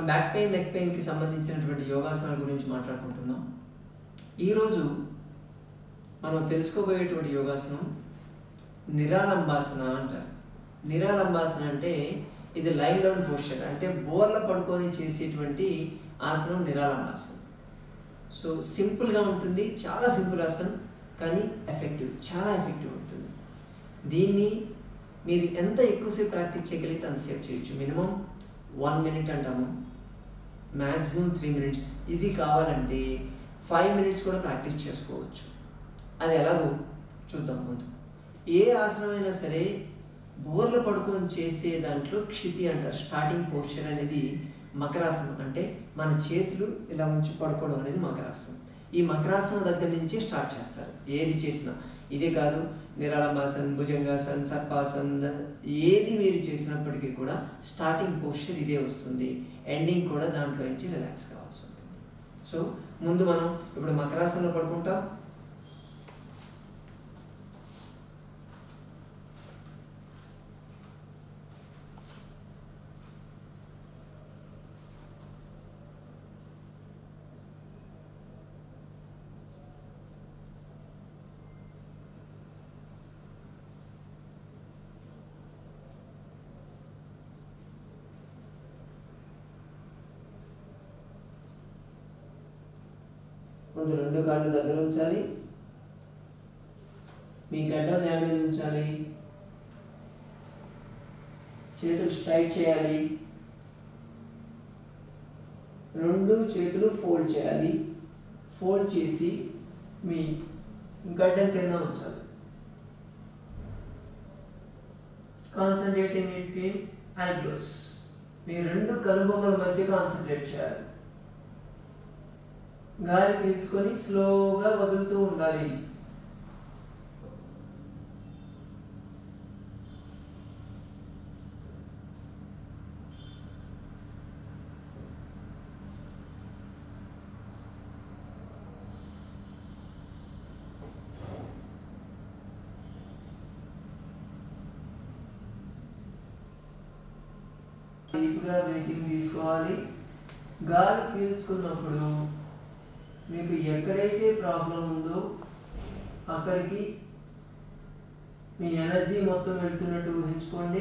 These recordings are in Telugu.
బ్యాక్ పెయిన్ నెక్ పెయిన్కి సంబంధించినటువంటి యోగాసనాల గురించి మాట్లాడుకుంటున్నాం ఈరోజు మనం తెలుసుకోబోయేటువంటి యోగాసనం నిరాలంబాసన అంటారు నిరాలంబాసన అంటే ఇది లైన్ డౌన్ పోస్చర్ అంటే బోర్ల పడుకొని చేసేటువంటి ఆసనం నిరాలంబాసనం సో సింపుల్గా ఉంటుంది చాలా సింపుల్ ఆసనం కానీ ఎఫెక్టివ్ చాలా ఎఫెక్టివ్ ఉంటుంది దీన్ని మీరు ఎంత ఎక్కువసేపు ప్రాక్టీస్ చేయగలిగితే అంతసేపు చేయొచ్చు మినిమం వన్ మినిట్ అంటాము మ్యాక్సిమం త్రీ మినిట్స్ ఇది కావాలంటే ఫైవ్ మినిట్స్ కూడా ప్రాక్టీస్ చేసుకోవచ్చు అది ఎలాగో చూద్దాం ముందు ఏ ఆసనమైనా సరే బోర్ల పడుకొని చేసే దాంట్లో క్షితి అంటారు స్టార్టింగ్ పోస్చర్ అనేది మకరాసనం అంటే మన చేతులు ఇలా ఉంచి పడుకోవడం అనేది మకరాసనం ఈ మకరాసనం దగ్గర నుంచి స్టార్ట్ చేస్తారు ఏది చేసినా ఇదే కాదు నిరాళంబాసన్ భుజంగాసన్ సర్పాసన్ ఏది మీరు చేసినప్పటికీ కూడా స్టార్టింగ్ పోస్చర్ ఇదే వస్తుంది ఎండింగ్ కూడా దాంట్లో నుంచి రిలాక్స్ కావాల్సి ఉంటుంది సో ముందు మనం ఇప్పుడు మకరాసనంలో పడుకుంటాం ముందు రెండు కాళ్ళు దగ్గర ఉంచాలి మీ గడ్డ నేల మీద ఉంచాలి చేతులు స్ట్రైట్ చేయాలి రెండు చేతులు ఫోల్డ్ చేయాలి ఫోల్డ్ చేసి మీ గడ్డం కింద ఉంచాలి కాన్సన్ట్రేటింగ్ బిట్వీన్ ఐబ్రోస్ మీ రెండు కనుబొమ్మల మధ్య కాన్సన్ట్రేట్ చేయాలి గాలి పీల్చుకొని స్లోగా వదులుతూ ఉండాలి డీప్గా బ్రీతింగ్ తీసుకోవాలి గాలి పీల్చుకున్నప్పుడు మీకు ఎక్కడైతే ప్రాబ్లం ఉందో అక్కడికి మీ ఎనర్జీ మొత్తం వెళ్తున్నట్టు ఊహించుకోండి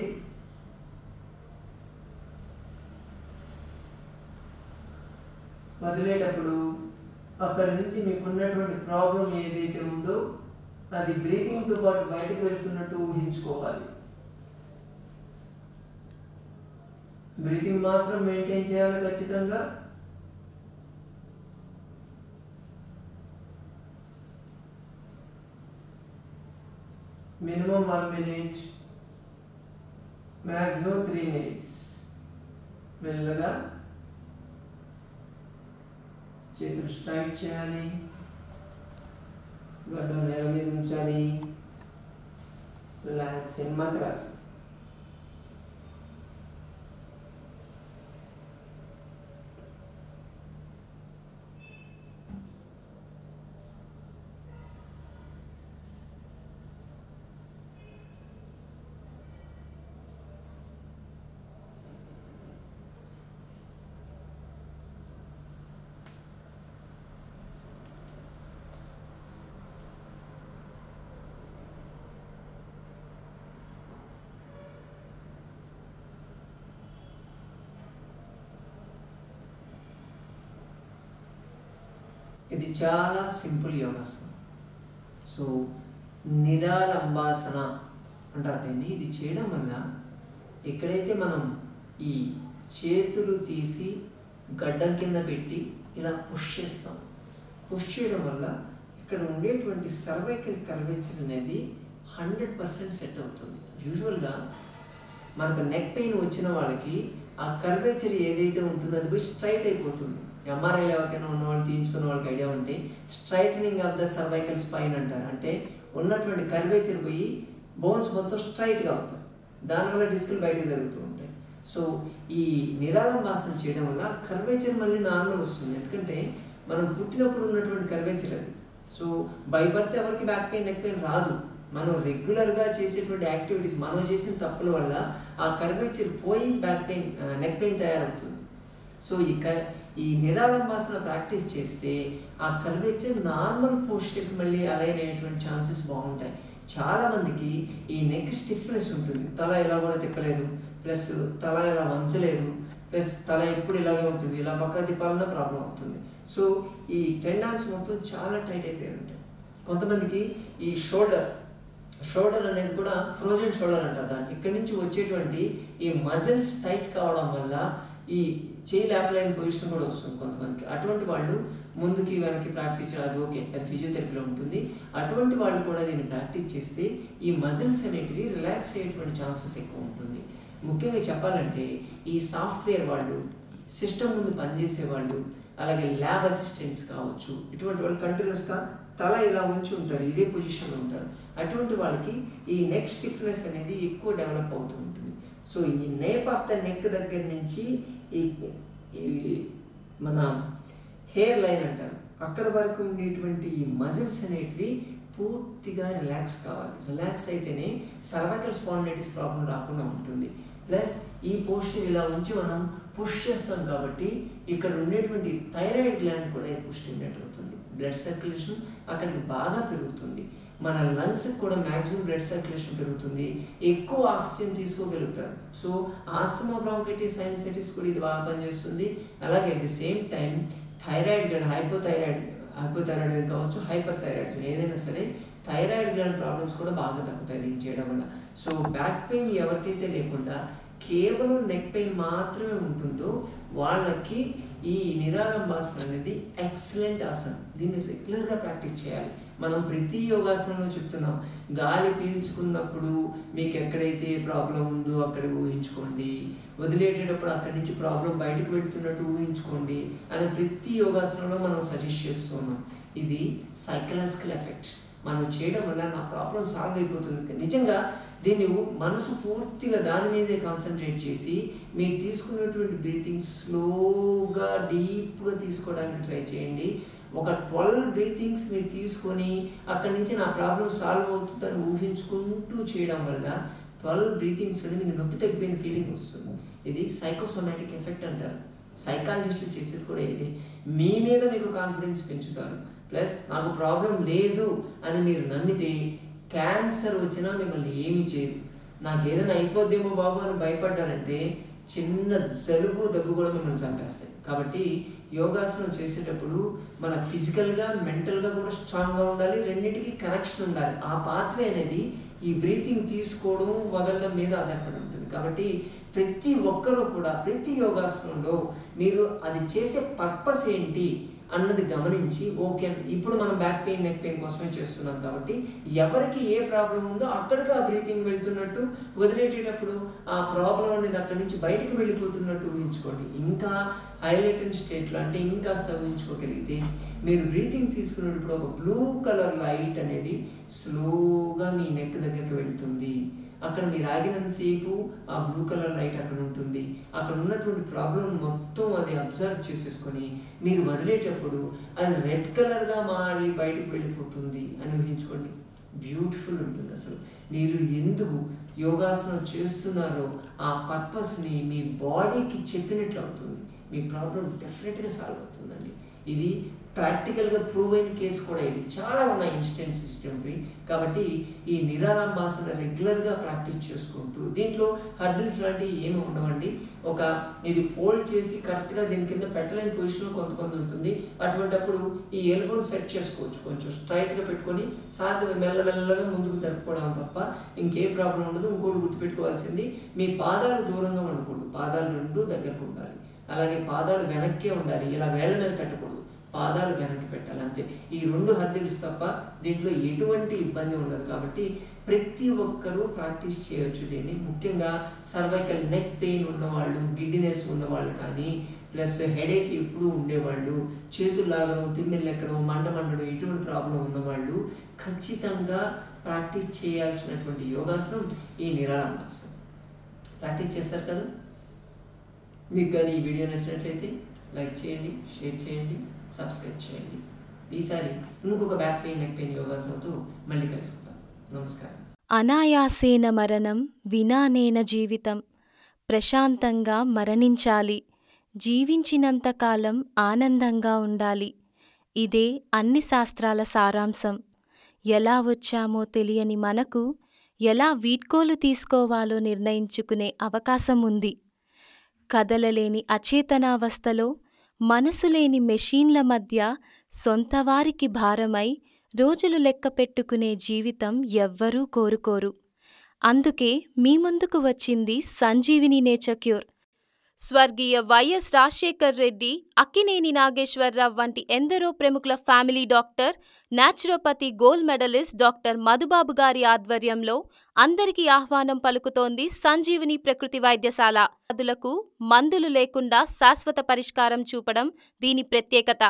వదిలేటప్పుడు అక్కడి నుంచి మీకున్నటువంటి ప్రాబ్లం ఏదైతే ఉందో అది బ్రీతింగ్తో పాటు బయటకు వెళ్తున్నట్టు ఊహించుకోవాలి బ్రీతింగ్ మాత్రం మెయింటైన్ చేయాలి ఖచ్చితంగా minimum one minute maximum three minutes మెల్లగా చేతులు స్ట్రైట్ చేయాలి గడ్డం నేల మీద ఉంచాలి రిలాక్స్ ఇన్ మద్రాస్ ఇది చాలా సింపుల్ యోగాసనం సో నిరాలంబాసన అంటారు దీన్ని ఇది చేయడం వల్ల ఎక్కడైతే మనం ఈ చేతులు తీసి గడ్డం కింద పెట్టి ఇలా పుష్ చేస్తాం పుష్ చేయడం వల్ల ఇక్కడ ఉండేటువంటి సర్వైకల్ కర్వేచర్ అనేది హండ్రెడ్ పర్సెంట్ సెట్ అవుతుంది యూజువల్గా మనకు నెక్ పెయిన్ వచ్చిన వాళ్ళకి ఆ కర్వేచర్ ఏదైతే ఉంటుందో అది పోయి స్ట్రైట్ అయిపోతుంది ఎంఆర్ఐలు ఎవరికైనా ఉన్న వాళ్ళు తీయించుకున్న వాళ్ళకి ఐడియా ఉంటే straightening of the cervical spine అంటారు అంటే ఉన్నటువంటి కర్వేచర్ పోయి బోన్స్ మొత్తం స్ట్రైట్గా అవుతాయి దానివల్ల డిస్కులు బయటకు జరుగుతూ ఉంటాయి సో ఈ నిరాళంబాసన చేయడం వల్ల కర్వేచర్ మళ్ళీ నార్మల్ వస్తుంది ఎందుకంటే మనం పుట్టినప్పుడు ఉన్నటువంటి కర్వేచర్ అది సో బై బర్త్ ఎవరికి బ్యాక్ పెయిన్ నెక్ పెయిన్ రాదు మనం రెగ్యులర్గా చేసేటువంటి యాక్టివిటీస్ మనం చేసిన తప్పుల వల్ల ఆ కర్వేచర్ పోయి బ్యాక్ పెయిన్ నెక్ పెయిన్ తయారవుతుంది సో ఈ క ఈ నిరాలంబాసన ప్రాక్టీస్ చేస్తే ఆ కర్వేచర్ నార్మల్ పోస్చర్కి మళ్ళీ అలైన్ అయ్యేటువంటి ఛాన్సెస్ బాగుంటాయి చాలా మందికి ఈ నెక్ స్టిఫ్నెస్ ఉంటుంది తల ఇలా కూడా తిప్పలేరు ప్లస్ తల ఇలా వంచలేరు ప్లస్ తల ఎప్పుడు ఇలాగే ఉంటుంది ఇలా పక్క తిప్పాలన్నా ప్రాబ్లం అవుతుంది సో ఈ టెండాన్స్ మొత్తం చాలా టైట్ అయిపోయి ఉంటాయి కొంతమందికి ఈ షోల్డర్ షోల్డర్ అనేది కూడా ఫ్రోజన్ షోల్డర్ అంటారు దాన్ని ఇక్కడి నుంచి వచ్చేటువంటి ఈ మజిల్స్ టైట్ కావడం వల్ల ఈ చేయి లేపలేని పొజిషన్ కూడా వస్తుంది కొంతమందికి అటువంటి వాళ్ళు ముందుకి వెనక్కి ప్రాక్టీస్ అది ఓకే అది ఫిజియోథెరపీలో ఉంటుంది అటువంటి వాళ్ళు కూడా దీన్ని ప్రాక్టీస్ చేస్తే ఈ మజిల్స్ అనేటివి రిలాక్స్ అయ్యేటువంటి ఛాన్సెస్ ఎక్కువ ఉంటుంది ముఖ్యంగా చెప్పాలంటే ఈ సాఫ్ట్వేర్ వాళ్ళు సిస్టమ్ ముందు పనిచేసే వాళ్ళు అలాగే ల్యాబ్ అసిస్టెంట్స్ కావచ్చు ఇటువంటి వాళ్ళు కంటిన్యూస్గా తల ఇలా ఉంచి ఉంటారు ఇదే పొజిషన్లో ఉంటారు అటువంటి వాళ్ళకి ఈ నెక్ స్టిఫ్నెస్ అనేది ఎక్కువ డెవలప్ అవుతూ ఉంటుంది సో ఈ నేప్ ఆఫ్ ద నెక్ దగ్గర నుంచి ఈ ఈ మన హెయిర్ లైన్ అంటారు అక్కడ వరకు ఉండేటువంటి ఈ మజిల్స్ అనేటివి పూర్తిగా రిలాక్స్ కావాలి రిలాక్స్ అయితేనే సర్వైకల్ స్పాండిలైటిస్ ప్రాబ్లం రాకుండా ఉంటుంది ప్లస్ ఈ పోస్చర్ ఇలా ఉంచి మనం పుష్ చేస్తాం కాబట్టి ఇక్కడ ఉండేటువంటి థైరాయిడ్ గ్లాండ్ కూడా ఎక్కువ స్టిమ్యులేట్ అవుతుంది బ్లడ్ సర్క్యులేషన్ అక్కడికి బాగా పెరుగుతుంది మన లంగ్స్కి కూడా మ్యాక్సిమం బ్లడ్ సర్క్యులేషన్ పెరుగుతుంది ఎక్కువ ఆక్సిజన్ తీసుకోగలుగుతారు సో ఆస్తమా బ్రాంకైటిస్ సైనసైటిస్ కూడా ఇది బాగా పనిచేస్తుంది అలాగే at the same time thyroid gland hypothyroid hypothyroid కావచ్చు హైపర్ థైరాయిడ్ ఏదైనా సరే థైరాయిడ్ గ్లాండ్ ప్రాబ్లమ్స్ కూడా బాగా తగ్గుతాయి దీన్ని చేయడం వల్ల సో బ్యాక్ పెయిన్ ఎవరికైతే లేకుండా కేవలం నెక్ పెయిన్ మాత్రమే ఉంటుందో వాళ్ళకి ఈ నిరాలంబాసన అనేది ఎక్సలెంట్ ఆసనం దీన్ని రెగ్యులర్గా ప్రాక్టీస్ చేయాలి మనం ప్రతి యోగాసనంలో చెప్తున్నాం గాలి పీల్చుకున్నప్పుడు మీకు ఎక్కడైతే ప్రాబ్లం ఉందో అక్కడ ఊహించుకోండి వదిలేటప్పుడు అక్కడి నుంచి ప్రాబ్లం బయటకు వెళ్తున్నట్టు ఊహించుకోండి అని ప్రతి యోగాసనంలో మనం సజెస్ట్ చేస్తున్నాం ఇది సైకలాజికల్ ఎఫెక్ట్ మనం చేయడం వల్ల నా ప్రాబ్లం సాల్వ్ అయిపోతుంది నిజంగా దీన్ని మనసు పూర్తిగా దాని మీదే కాన్సన్ట్రేట్ చేసి మీరు తీసుకున్నటువంటి బ్రీతింగ్ స్లోగా డీప్గా తీసుకోవడానికి ట్రై చేయండి ఒక ట్వెల్వ్ బ్రీతింగ్స్ మీరు తీసుకొని అక్కడి నుంచి నా ప్రాబ్లం సాల్వ్ అవుతుందని ఊహించుకుంటూ చేయడం వల్ల ట్వెల్వ్ బ్రీతింగ్స్ అని మీకు నొప్పి తగ్గిపోయిన ఫీలింగ్ వస్తుంది ఇది సైకోసోమాటిక్ ఎఫెక్ట్ అంటారు సైకాలజిస్టులు చేసేది కూడా ఇది మీ మీద మీకు కాన్ఫిడెన్స్ పెంచుతారు ప్లస్ నాకు ప్రాబ్లం లేదు అని మీరు నమ్మితే క్యాన్సర్ వచ్చినా మిమ్మల్ని ఏమీ చేయదు నాకు ఏదైనా అయిపోద్దేమో బాబు అని భయపడ్డారంటే చిన్న జలుబు దగ్గు కూడా మిమ్మల్ని చంపేస్తాయి కాబట్టి యోగాసనం చేసేటప్పుడు మన ఫిజికల్గా మెంటల్గా కూడా స్ట్రాంగ్గా ఉండాలి రెండింటికి కనెక్షన్ ఉండాలి ఆ పాత్వే అనేది ఈ బ్రీతింగ్ తీసుకోవడం వదలడం మీద ఆధారపడి ఉంటుంది కాబట్టి ప్రతి ఒక్కరూ కూడా ప్రతి యోగాసనంలో మీరు అది చేసే పర్పస్ ఏంటి అన్నది గమనించి ఓకే ఇప్పుడు మనం బ్యాక్ పెయిన్ నెక్ పెయిన్ కోసమే చేస్తున్నాం కాబట్టి ఎవరికి ఏ ప్రాబ్లం ఉందో అక్కడికి ఆ బ్రీతింగ్ వెళ్తున్నట్టు వదిలేటప్పుడు ఆ ప్రాబ్లం అనేది అక్కడి నుంచి బయటకు వెళ్ళిపోతున్నట్టు ఊహించుకోండి ఇంకా హైలైటెడ్ స్టేట్లో అంటే ఇంకా ఊహించుకోగలిగితే మీరు బ్రీతింగ్ తీసుకునేటప్పుడు ఒక బ్లూ కలర్ లైట్ అనేది స్లోగా మీ నెక్ దగ్గరికి వెళ్తుంది అక్కడ మీరు ఆగినంతసేపు ఆ బ్లూ కలర్ లైట్ అక్కడ ఉంటుంది అక్కడ ఉన్నటువంటి ప్రాబ్లం మొత్తం అది అబ్జర్వ్ చేసేసుకొని మీరు వదిలేటప్పుడు అది రెడ్ కలర్గా మారి బయటకు వెళ్ళిపోతుంది అని ఊహించుకోండి బ్యూటిఫుల్ ఉంటుంది అసలు మీరు ఎందుకు యోగాసనం చేస్తున్నారో ఆ పర్పస్ని మీ బాడీకి చెప్పినట్లు అవుతుంది మీ ప్రాబ్లం డెఫినెట్గా సాల్వ్ అవుతుందండి ఇది ప్రాక్టికల్గా ప్రూవ్ అయిన కేసు కూడా ఇది చాలా ఉన్నాయి ఇన్స్టెన్సెస్ ఇటువంటివి కాబట్టి ఈ నిరాలంబాసన రెగ్యులర్గా ప్రాక్టీస్ చేసుకుంటూ దీంట్లో హర్డిల్స్ లాంటివి ఏమి ఉండవండి ఒక ఇది ఫోల్డ్ చేసి కరెక్ట్గా దీని కింద పెట్టలేని పొజిషన్లో కొంతమంది ఉంటుంది అటువంటప్పుడు ఈ ఎల్బోని సెట్ చేసుకోవచ్చు కొంచెం స్ట్రైట్గా పెట్టుకొని సాధ్యం మెల్లమెల్లగా ముందుకు జరుపుకోవడం తప్ప ఇంకే ప్రాబ్లం ఉండదు ఇంకోటి గుర్తుపెట్టుకోవాల్సింది మీ పాదాలు దూరంగా ఉండకూడదు పాదాలు రెండు దగ్గరకు ఉండాలి అలాగే పాదాలు వెనక్కే ఉండాలి ఇలా వేళ్ల మీద పెట్టకూడదు పాదాలు వెనక్కి పెట్టాలి అంతే ఈ రెండు హర్డిల్స్ తప్ప దీంట్లో ఎటువంటి ఇబ్బంది ఉండదు కాబట్టి ప్రతి ఒక్కరూ ప్రాక్టీస్ చేయొచ్చు దీన్ని ముఖ్యంగా సర్వైకల్ నెక్ పెయిన్ ఉన్నవాళ్ళు గిడ్డినెస్ ఉన్నవాళ్ళు కానీ ప్లస్ హెడేక్ ఎప్పుడు ఉండేవాళ్ళు చేతులు లాగడం తిమ్మిళ్ళు ఎక్కడం మంట మండడం ఇటువంటి ప్రాబ్లం ఉన్నవాళ్ళు ఖచ్చితంగా ప్రాక్టీస్ చేయాల్సినటువంటి యోగాసనం ఈ నిరాళంబాసనం ప్రాక్టీస్ చేస్తారు కదా మీకు కానీ ఈ వీడియో నచ్చినట్లయితే లైక్ చేయండి షేర్ చేయండి సబ్స్క్రైబ్ చేయండి ఈసారి ఇంకొక బ్యాక్ పెయిన్ నెక్ పెయిన్ యోగాసనంతో మళ్ళీ కలుసుకుందాం నమస్కారం అనాయాసేన మరణం వినానేన జీవితం ప్రశాంతంగా మరణించాలి జీవించినంతకాలం ఆనందంగా ఉండాలి ఇదే అన్ని శాస్త్రాల సారాంశం ఎలా వచ్చామో తెలియని మనకు ఎలా వీడ్కోలు తీసుకోవాలో నిర్ణయించుకునే అవకాశం ఉంది కదలలేని అచేతనావస్థలో మనసు లేని మెషీన్ల మధ్య సొంతవారికి భారమై రోజులు లెక్క పెట్టుకునే జీవితం ఎవ్వరూ కోరుకోరు అందుకే మీ ముందుకు వచ్చింది సంజీవిని నేచర్ క్యూర్ స్వర్గీయ వైఎస్ రాజశేఖర్ రెడ్డి అక్కినేని నాగేశ్వరరావు వంటి ఎందరో ప్రముఖుల family doctor naturopathy gold medallist doctor Madhubabu గారి ఆధ్వర్యంలో అందరికీ ఆహ్వానం పలుకుతోంది సంజీవిని ప్రకృతి వైద్యశాల వ్యాధులకు మందులు లేకుండా శాశ్వత పరిష్కారం చూపడం దీని ప్రత్యేకత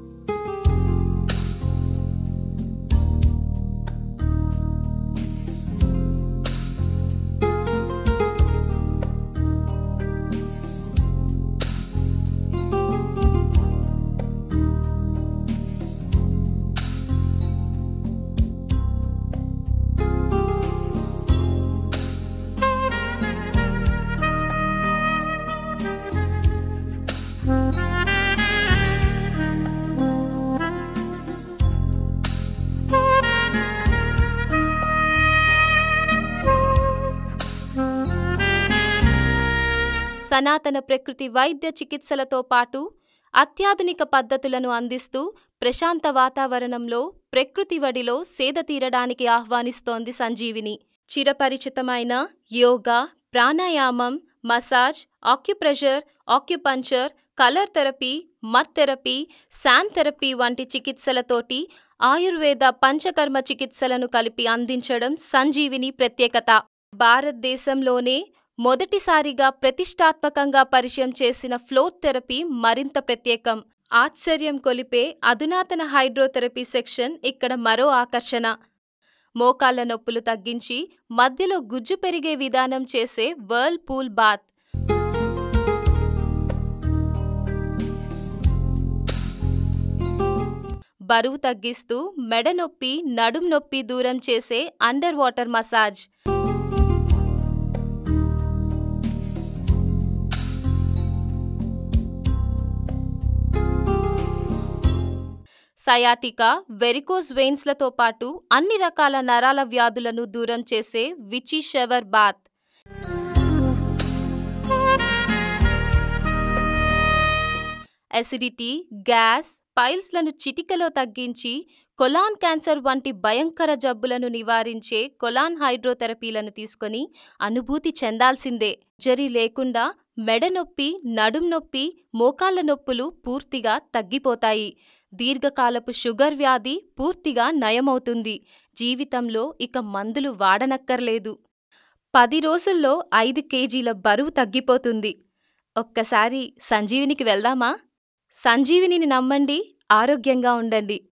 సనాతన ప్రకృతి వైద్య చికిత్సలతో పాటు అత్యాధునిక పద్ధతులను అందిస్తూ ప్రశాంత వాతావరణంలో ప్రకృతి వడిలో సేద తీరడానికి ఆహ్వానిస్తోంది సంజీవిని చిరపరిచితమైన yoga pranayama massage acupressure acupuncture colour therapy mud therapy sun therapy వంటి చికిత్సలతోటి ఆయుర్వేద పంచకర్మ చికిత్సలను కలిపి అందించడం సంజీవిని ప్రత్యేకత భారతదేశంలోనే మొదటిసారిగా ప్రతిష్టాత్మకంగా పరిచయం చేసిన ఫ్లోర్ థెరపీ మరింత ప్రత్యేకం ఆశ్చర్యం కొలిపే అధునాతన హైడ్రోథెరపీ సెక్షన్ ఇక్కడ మరో ఆకర్షణ మోకాళ్ల నొప్పులు తగ్గించి మధ్యలో గుజ్జు పెరిగే విధానం చేసే వర్ల్ పూల్ బాత్ బరువు తగ్గిస్తూ మెడ నొప్పి నడుం నొప్పి దూరం చేసే under water massage sciatica varicose వెయిన్స్లతో పాటు అన్ని రకాల నరాల వ్యాధులను దూరం చేసే Vichy shower bath acidity gas పైల్స్లను చిటికలో తగ్గించి కొలాన్ క్యాన్సర్ వంటి భయంకర జబ్బులను నివారించే కొలాన్ హైడ్రోథెరపీలను తీసుకొని అనుభూతి చెందాల్సిందే జరి లేకుండా మెడ నొప్పి నడుం నొప్పి మోకాళ్ల నొప్పులు పూర్తిగా తగ్గిపోతాయి దీర్ఘకాలపు షుగర్ వ్యాధి పూర్తిగా నయమవుతుంది జీవితంలో ఇక మందులు వాడనక్కర్లేదు పది రోజుల్లో ఐదు కేజీల బరువు తగ్గిపోతుంది ఒక్కసారి సంజీవినికి వెళ్దామా సంజీవినిని నమ్మండి ఆరోగ్యంగా ఉండండి